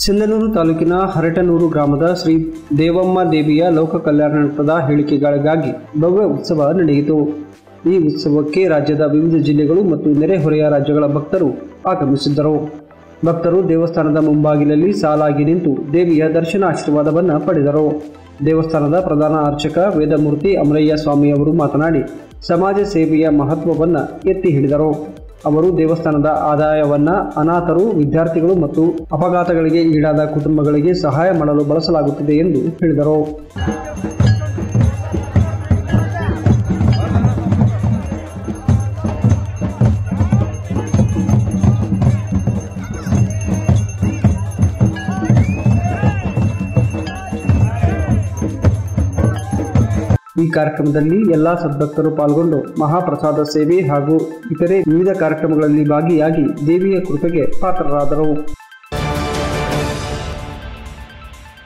ಸಿಂಧನೂರು ತಾಲೂಕಿನ ಹರಟನೂರು ಗ್ರಾಮದ ಶ್ರೀ ದೇವಮ್ಮ ದೇವಿಯ ಲೋಕ ಕಲ್ಯಾಣದ ಹೇಳಿಕೆಗಳಿಗಾಗಿ ಭವ್ಯ ಉತ್ಸವ ನಡೆಯಿತು ಈ ಉತ್ಸವಕ್ಕೆ ರಾಜ್ಯದ ವಿವಿಧ ಜಿಲ್ಲೆಗಳು ಮತ್ತು ನೆರೆಹೊರೆಯ ರಾಜ್ಯಗಳ ಭಕ್ತರು ಆಗಮಿಸಿದ್ದರು ಭಕ್ತರು ದೇವಸ್ಥಾನದ ಮುಂಬಾಗಿಲಲ್ಲಿ ಸಾಲಾಗಿ ನಿಂತು ದೇವಿಯ ದರ್ಶನ ಆಶೀರ್ವಾದವನ್ನು ಪಡೆದರು ದೇವಸ್ಥಾನದ ಪ್ರಧಾನ ಅರ್ಚಕ ವೇದಮೂರ್ತಿ ಅಮರಯ್ಯ ಸ್ವಾಮಿಯವರು ಮಾತನಾಡಿ ಸಮಾಜ ಸೇವೆಯ ಮಹತ್ವವನ್ನು ಎತ್ತಿ ಹಿಡಿದರು ಅವರು ದೇವಸ್ಥಾನದ ಆದಾಯವನ್ನ ಅನಾಥರು ವಿದ್ಯಾರ್ಥಿಗಳು ಮತ್ತು ಅಪಘಾತಗಳಿಗೆ ಈಡಾದ ಕುಟುಂಬಗಳಿಗೆ ಸಹಾಯ ಮಾಡಲು ಬಳಸಲಾಗುತ್ತಿದೆ ಎಂದು ಹೇಳಿದರು ಈ ಕಾರ್ಯಕ್ರಮದಲ್ಲಿ ಎಲ್ಲಾ ಸದ್ಭಕ್ತರು ಪಾಲ್ಗೊಂಡು ಮಹಾಪ್ರಸಾದ ಸೇವೆ ಹಾಗೂ ಇತರೆ ವಿವಿಧ ಕಾರ್ಯಕ್ರಮಗಳಲ್ಲಿ ಭಾಗಿಯಾಗಿ ದೇವಿಯ ಕೃಪೆಗೆ ಪಾತ್ರರಾದರು